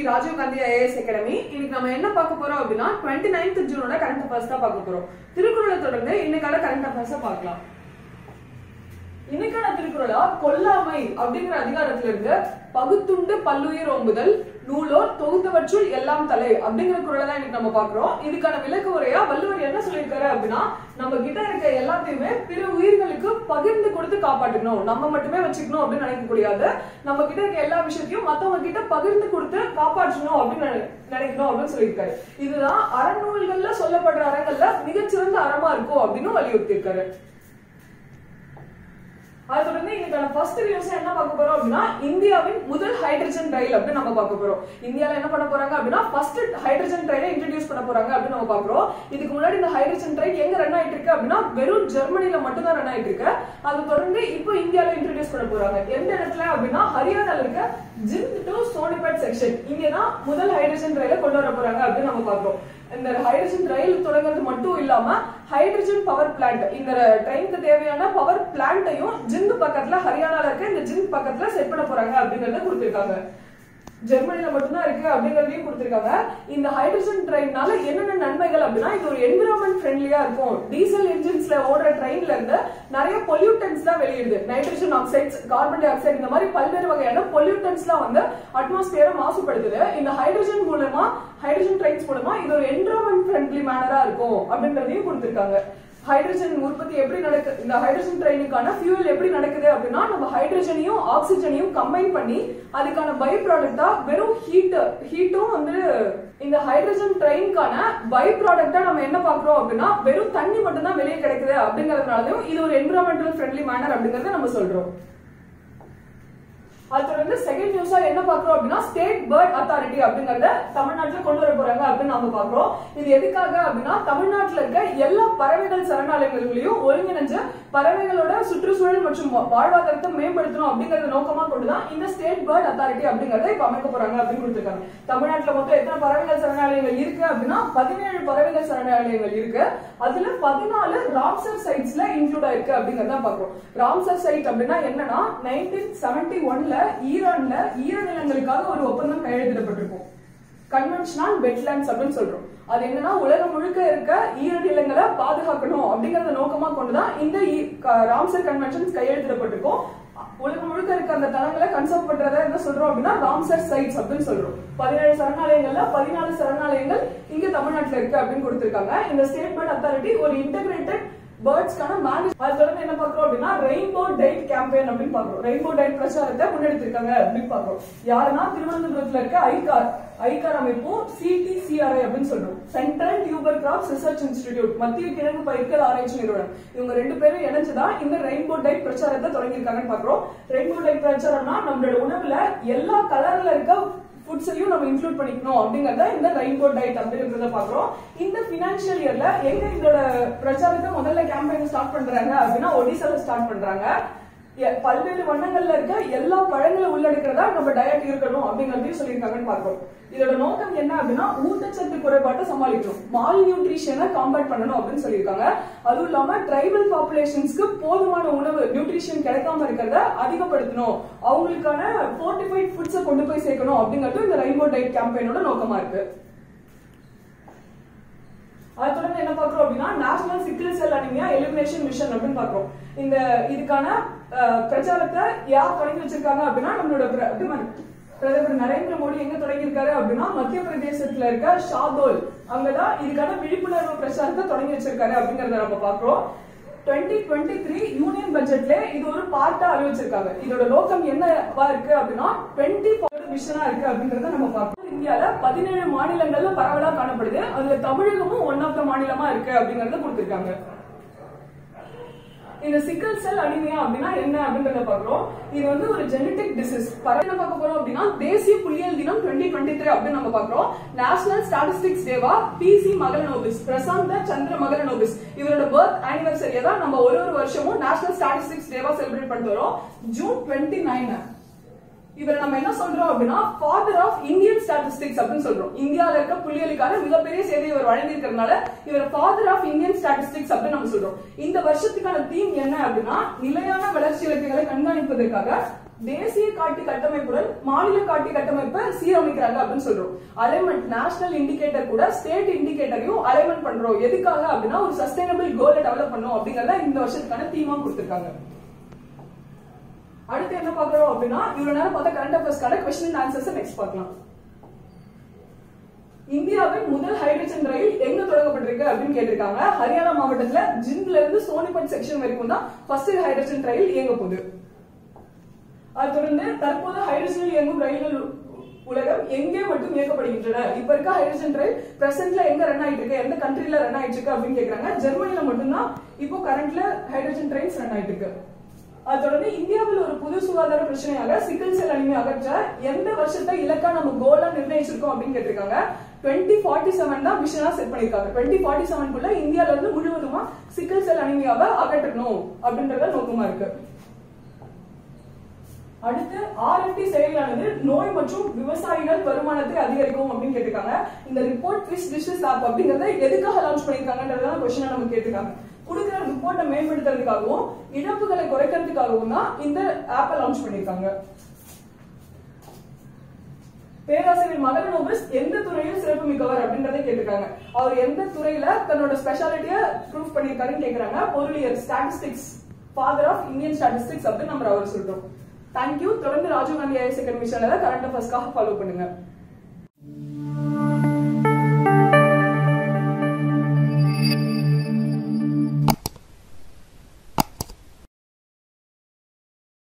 Rajiv Gandhi IAS academy இன்னைக்கு நம்ம என்ன பார்க்க போறோம் அப்படின்னா டுவெண்ட்டி நைன்த் ஜூனோட கரண்ட் அஃபேர்ஸ் தான் பார்க்க போறோம் திருக்குறளை தொடர்ந்து இன்னைக்கான கரண்ட் அஃபேர்ஸ் பார்க்கலாம் இன்னைக்கான திருக்குறளா கொல்லாமை அப்படிங்கிற அதிகாரத்துல இருந்து பகுத்துண்டு பல்லுயிர் ஓம்புதல் நூலோர் தொகுத்தவற்றுள் எல்லாம் தலை அப்படிங்கிற குறளை தான் இன்னைக்கு நம்ம பாக்குறோம் இதுக்கான விளக்க உரையா வள்ளுவர் என்ன சொல்லியிருக்காரு அப்படின்னா நம்ம கிட்ட இருக்க எல்லாத்தையுமே பிற உயிர்களுக்கு பகிர்ந்து கொடுத்து காப்பாற்றணும் நம்ம மட்டுமே வச்சுக்கணும் அப்படின்னு நினைக்க கூடாது நம்ம கிட்ட இருக்க எல்லா விஷயத்தையும் மத்தவங்க கிட்ட பகிர்ந்து கொடுத்து காப்பாற்றணும் அப்படின்னு நினை- நினைக்கணும் அப்படின்னு சொல்லியிருக்காரு இதுதான் அறநூல்கள்ல சொல்லப்படுற அறங்கள்ல மிகச்சிறந்த அறமா இருக்கும் அப்படின்னு வலியுறுத்தி இருக்காரு அது தொடர்ந்து இன்னைக்கான ஃபர்ஸ்ட் நியூஸ் என்ன பார்க்க போறோம் அப்படின்னா இந்தியாவின் முதல் ஹைட்ரஜன் ரயில் அப்படின்னு நம்ம பார்க்க போறோம் இந்தியால என்ன பண்ண போறாங்க அப்படின்னா ஃபர்ஸ்ட் ஹைட்ரஜன் ட்ரெயினை இன்ட்ரடியூஸ் பண்ண போறாங்க அப்படின்னு நம்ம பாக்குறோம் இதுக்கு முன்னாடி இந்த ஹைட்ரஜன் ட்ரெயின் எங்க ரன் ஆயிட்டு இருக்கு அப்படின்னா வெறும் ஜெர்மனில மட்டும் தான் ரன் ஆயிட்டு இருக்கு அது தொடர்ந்து இப்போ இந்தியால இன்ட்ரடியூஸ் பண்ண போறாங்க எந்த இடத்துல அப்படின்னா ஹரியானால இருக்க ஜிந்த் டு சோனிபட் செக்ஷன் இங்க தான் முதல் ஹைட்ரஜன் ரயிலை கொண்டு வர போறாங்க அப்படின்னு நம்ம பாக்குறோம் இந்த ஹைட்ரஜன் ரயில் தொடங்குறது மட்டும் இல்லாம ஹைட்ரஜன் பவர் பிளான்ட் இந்த ட்ரெயினுக்கு தேவையான பவர் பிளான்ட்டையும் ஜிந்த் பக்கத்துல ஹரியானால இருக்க இந்த ஜிந்த் பக்கத்துல செட் பண்ண போறாங்க அப்படிங்கறத கொடுத்திருக்காங்க ஜெர்மனில மட்டும்தான் இருக்கு அப்படிங்கறதையும் கொடுத்திருக்காங்க இந்த ஹைட்ரஜன் ட்ரெயின்னால என்னென்ன நன்மைகள் அப்படின்னா இது ஒரு என்விரான்மெண்ட் ஃப்ரெண்ட்லியா இருக்கும் டீசல் என்ஜின்ஸ்ல ஓடுற ட்ரெயின்ல இருந்து நிறைய பொல்யூட்டன்ஸ் தான் வெளியிடுது nitrogen oxides carbon dioxide இந்த மாதிரி பல்வேறு வகையான பொல்யூட்டன்ஸ்லாம் வந்து அட்மாஸ்பியரை மாசுபடுத்துது இந்த ஹைட்ரஜன் மூலமா ஹைட்ரஜன் ட்ரெயின்ஸ் மூலமா இது ஒரு என்விரான்மெண்ட் ஃப்ரெண்ட்லி மேனரா இருக்கும் அப்படின்றதையும் கொடுத்திருக்காங்க ஹைட்ரஜன் உற்பத்தி எப்படி நடக்கு இந்த ஹைட்ரஜன் ட்ரெயினுக்கான ஃபியூல் எப்படி நடக்குது அப்படின்னா நம்ம ஹைட்ரஜனையும் ஆக்சிஜனையும் கம்பைன் பண்ணி அதுக்கான பை ப்ராடக்டா வெறும் ஹீட் ஹீட்டும் வந்து இந்த ஹைட்ரஜன் ட்ரெயினுக்கான பை ப்ராடக்டா நம்ம என்ன பாக்குறோம் அப்படின்னா வெறும் தண்ணி மட்டும் தான் வெளியே கிடைக்குது அப்படிங்கறதுனாலயும் இது ஒரு என்விரான்மெண்டல் ஃப்ரெண்ட்லி மேனர் அப்படிங்கறத நம்ம சொல்றோம் அது தொடர்ந்து செகண்ட் நியூஸா என்ன பாக்குறோம் அப்படின்னா ஸ்டேட் பேர்ட் அத்தாரிட்டி அப்படிங்கறத தமிழ்நாட்டுல கொண்டு வர போறாங்க அப்படின்னு நாம பாக்குறோம் இது எதுக்காக அப்படின்னா தமிழ்நாட்டுல இருக்க எல்லா பறவைகள் சரணாலயங்களையும் ஒருங்கிணைஞ்சு பறவைகளோட சுற்றுச்சூழல் மற்றும் வா- வாழ்வாதாரத்தை மேம்படுத்தணும் அப்படிங்கறத நோக்கமா கொண்டுதான் இந்த ஸ்டேட் பேர்ட் அத்தாரிட்டி அப்படிங்கறத இப்ப அமைக்க போறாங்க அப்படின்னு கொடுத்திருக்காங்க தமிழ்நாட்டுல மொத்தம் எத்தனை பறவைகள் சரணாலயங்கள் இருக்கு அப்படின்னா பதினேழு பறவைகள் சரணாலயங்கள் இருக்கு அதுல பதினாலு ராம்சர் சைட்ஸ்ல இன்க்ளூட் ஆயிருக்கு அப்படிங்கறத பாக்குறோம் ராம்சர் சைட் அப்படின்னா என்னன்னா நைன்டீன் செவன்டி ஒன்ல ஈரான்ல ஈரநிலங்களுக்காக ஒரு ஒப்பந்தம் கையெழுத்திடப்பட்டிருக்கும் கன்வென்ஷனல் வெட்லேண்ட்ஸ் அப்படின்னு சொல்றோம் அது என்னன்னா உலகம் முழுக்க இருக்க ஈரநிலங்களை பாதுகாக்கணும் அப்படிங்கறத நோக்கமா கொண்டுதான் இந்த ஈ- க- ராம்சர் கன்வென்ஷன்ஸ் கையெழுத்திடப்பட்டிருக்கும் உலகம் முழுக்க இருக்க அந்த தளங்களை கன்சர்வ் பண்றத என்ன சொல்றோம் அப்படின்னா ராம்சர் சைட்ஸ் அப்படின்னு சொல்றோம் பதினேழு சரணாலயங்கள்ல பதினாலு சரணாலயங்கள் இங்க தமிழ்நாட்டுல இருக்கு அப்படின்னு கொடுத்திருக்காங்க இந்த ஸ்டேட் பேர்ட் அத்தாரிட்டி ஒரு இன்டகிரேட்டட் பேர்ட்ஸ்க்கான மேனேஜ் அது தொடர்ந்து என்ன பாக்குறோம் அப்படின்னா ரெயின்போ டைட் கேம்பெயின் அப்படின்னு பாக்குறோம் ரெயின்போ டைட் பிரச்சாரத்தை முன்னெடுத்திருக்காங்க அப்படின்னு பாக்குறோம் யாருன்னா திருவனந்தபுரத்துல இருக்க ஐகார் ஐகார் அமைப்பும் சிடிசிஆர்ஐ அப்படின்னு சொல்றோம் central tuber crops research institute மத்திய கிழங்கு பயிர்கள் ஆராய்ச்சி நிறுவனம் இவங்க ரெண்டு பேரும் இணைஞ்சுதான் இந்த ரெயின்போ டைட் பிரச்சாரத்தை தொடங்கியிருக்காங்கன்னு பாக்குறோம் ரெயின்போ டைட் பிரச்சாரம்னா நம்மளோட உணவுல எல்லா கலர்ல இருக்க ஃபுட்ஸையும் நம்ம இன்க்ளூட் பண்ணிக்கணும் அப்படிங்கறத இந்த ரெயின்போ டைட் அப்படிங்கறத பாக்குறோம் இந்த பினான்சியல் இயர்ல எங்க இதோட பிரச்சாரத்தை முதல்ல கேம்பெயின் ஸ்டார்ட் பண்றாங்க அப்படின்னா ஒடிசால ஸ்டார்ட் பண்றாங்க எ- பல்வேறு வண்ணங்கள்ல இருக்க எல்லா பழங்களை உள்ளடக்கிறதா நம்ம டயட் இருக்கணும் அப்படிங்கறதையும் சொல்லியிருக்காங்கன்னு பாக்குறோம் இதோட நோக்கம் என்ன அப்படின்னா ஊட்டச்சத்து குறைபாட்டை சமாளிக்கணும் மால் நியூட்ரிஷனை காம்பேட் பண்ணணும் அப்படின்னு சொல்லியிருக்காங்க அதுவும் இல்லாம ட்ரைபல் பாப்புலேஷன்ஸ்க்கு போதுமான உணவு நியூட்ரிஷன் கிடைக்காம இருக்கிறத அதிகப்படுத்தணும் அவங்களுக்கான ஃபோர்டிஃபைட் ஃபுட்ஸை கொண்டு போய் சேர்க்கணும் அப்படிங்கிறது இந்த ரெயின்போ டைட் கேம்பெயினோட நோக்கமா இருக்கு அது தொடர்ந்து என்ன பாக்குறோம் அப்படின்னா national sickle cell anaemia elimination mission அப்படின்னு பாக்குறோம் இந்த இதுக்கான அஹ், பிரச்சாரத்தை யார் தொடங்கி வச்சிருக்காங்க அப்படின்னா நம்மளோட பிர- பிரதமர் பிரதமர் நரேந்திர மோடி எங்க தொடங்கி இருக்காரு அப்படின்னா மத்திய பிரதேசத்துல இருக்க ஷாதோல் அங்கதான் இதுக்கான விழிப்புணர்வு பிரச்சாரத்தை தொடங்கி வச்சிருக்காரு அப்படிங்கறத நம்ம பாக்குறோம் 2023 த்ரீ யூனியன் பட்ஜெட்ல இது ஒரு பார்ட்டா அறிவிச்சிருக்காங்க இதோட நோக்கம் என்னவா இருக்கு அப்படின்னா டுவெண்ட்டி மிஷனா இருக்கு அப்படிங்கறத நம்ம பார்க்கணும் இந்தியால பதினேழு மாநிலங்கள்ல பரவலா காணப்படுது அதுல தமிழகமும் ஒன் ஆஃப் த மாநிலமா இருக்கு அப்படிங்கறத கொடுத்திருக்காங்க இந்த சிக்கல் செல் அனிமியா அப்படின்னா என்ன அப்படின்றத பாக்குறோம் இது வந்து ஒரு ஜெனடிக் டிசீஸ் என்ன பார்க்க போறோம் அப்படின்னா தேசிய புள்ளியியல் தினம் 2023 டுவெண்ட்டி த்ரீ அப்படின்னு நம்ம பாக்குறோம் நேஷனல் ஸ்டாட்டிஸ்டிக்ஸ் டேவா பிசி மகளனோபிஸ் பிரசாந்த சந்திர மகளனோபிஸ் இவரோட பர்த் ஆனிவர்சரியை தான் நம்ம ஒரு ஒரு வருஷமும் நேஷனல் ஸ்டாட்டிஸ்டிக்ஸ் டேவா செலிப்ரேட் பண்ணிட்டு வரோம் ஜூன் டுவெண்ட்டி நைன் இவரை நம்ம என்ன சொல்றோம் அப்படின்னா ஃபாதர் ஆஃப் இந்தியன் ஸ்டாட்டிஸ்டிக்ஸ் அப்படின்னு சொல்றோம் இந்தியால இருக்க புள்ளியலுக்கான மிகப்பெரிய சேவை இவர் வழங்கியிருக்கிறதுனால இவர் ஃபாதர் ஆஃப் இந்தியன் ஸ்டாட்டிஸ்டிக்ஸ் அப்படின்னு நம்ம சொல்றோம் இந்த வருஷத்துக்கான தீம் என்ன அப்படின்னா நிலையான வளர்ச்சி இலக்குகளை கண்காணிப்பதற்காக தேசிய காட்டி கட்டமைப்புடன் மாநில காட்டி கட்டமைப்பை சீரமைக்கிறாங்க அப்படின்னு சொல்றோம் அலைன்மெண்ட் நேஷனல் இண்டிகேட்டர் கூட ஸ்டேட் இண்டிகேட்டரையும் அலைன்மெண்ட் பண்றோம் எதுக்காக அப்படின்னா ஒரு சஸ்டைனபிள் கோலை டெவலப் பண்ணும் அப்படிங்கறத இந்த வருஷத்துக்கான தீமா கொடுத்திருக்காங்க அடுத்து என்ன பாக்குறோம் அப்படின்னா இவ்வளவு நேரம் பார்த்த கரண்ட் அஃபேர்ஸ்க்கான கொஸ்டின் அண்ட் ஆன்சர்ஸ் நெக்ஸ்ட் பார்க்கலாம் இந்தியாவின் முதல் ஹைட்ரஜன் ரயில் எங்க தொடங்கப்பட்டிருக்கு அப்படின்னு கேட்டிருக்காங்க ஹரியானா மாவட்டத்துல ஜிண்ட்ல இருந்து சோனிபட் செக்ஷன் வரைக்கும் தான் ஃபர்ஸ்ட் ஹைட்ரஜன் ரயில் இயங்க போகுது அதை தொடர்ந்து தற்போது ஹைட்ரஜனில் இயங்கும் ரயில்கள் உலகம் எங்கே மட்டும் இயக்கப்படுகின்றன இப்ப இருக்க ஹைட்ரஜன் ரயில் பிரசன்ட்ல எங்க ரன் ஆயிட்டு இருக்கு எந்த கண்ட்ரில ரன் ஆயிட்டு இருக்கு அப்படின்னு கேக்குறாங்க ஜெர்மனில மட்டும்தான் இப்போ கரண்ட்ல ஹைட்ரஜன் ட்ரெயின்ஸ் ரன் ஆயிட்டு இருக்கு அது தொடர்ந்து இந்தியாவில் ஒரு புது சுகாதார பிரச்சனையாக சிக்கல் செல் அனிமியா அகற்ற எந்த வருஷத்தை இலக்கா நம்ம கோலா நிர்ணயிச்சிருக்கோம் அப்படின்னு கேட்டிருக்காங்க டுவெண்ட்டி ஃபார்ட்டி செவன் தான் மிஷனா செட் பண்ணிருக்காங்க டுவெண்ட்டி ஃபார்ட்டி செவன்குள்ள இந்தியால இருந்து முழுவதுமா சிக்கல் செல் அனிமியாவை அகற்றணும் அப்படின்றத நோக்கமா இருக்கு அடுத்து ஆர்எஃப்டி செயலானது நோய் மற்றும் விவசாயிகள் வருமானத்தை அதிகரிக்கும் அப்படின்னு கேட்டிருக்காங்க இந்த ரிப்போர்ட் ஃபிஷ் டிஷஸ் ஆப் அப்படிங்கறத எதுக்காக லான்ச் பண்ணிருக்காங்கன்றத கொஸ்டின் நம்ம கேட்டிருக்காங்க கொடுக்குற ரிப்போர்ட்டை மேம்படுத்துறதுக்காகவும் இழப்புகளை குறைக்கிறதுக்காகவும் தான் இந்த ஆப்பை லான்ச் பண்ணிருக்காங்க பேராசிரியர் மதன் நோபஸ் எந்த துறையில் சிறப்பு மிக்கவர் அப்படின்றத கேட்டிருக்காங்க அவர் எந்த துறையில தன்னோட ஸ்பெஷாலிட்டிய ப்ரூவ் பண்ணிருக்காருன்னு கேக்குறாங்க பொருளியல் statistics father of Indian statistics அப்படின்னு நம்ம அவர் சொல்றோம் தேங்க்யூ தொடர்ந்து ராஜீவ் காந்தி ஐஎஸ் அகாடமி சேனலை கரண்ட் அஃபேர்ஸ்க்காக ஃபாலோ பண்ணுங்க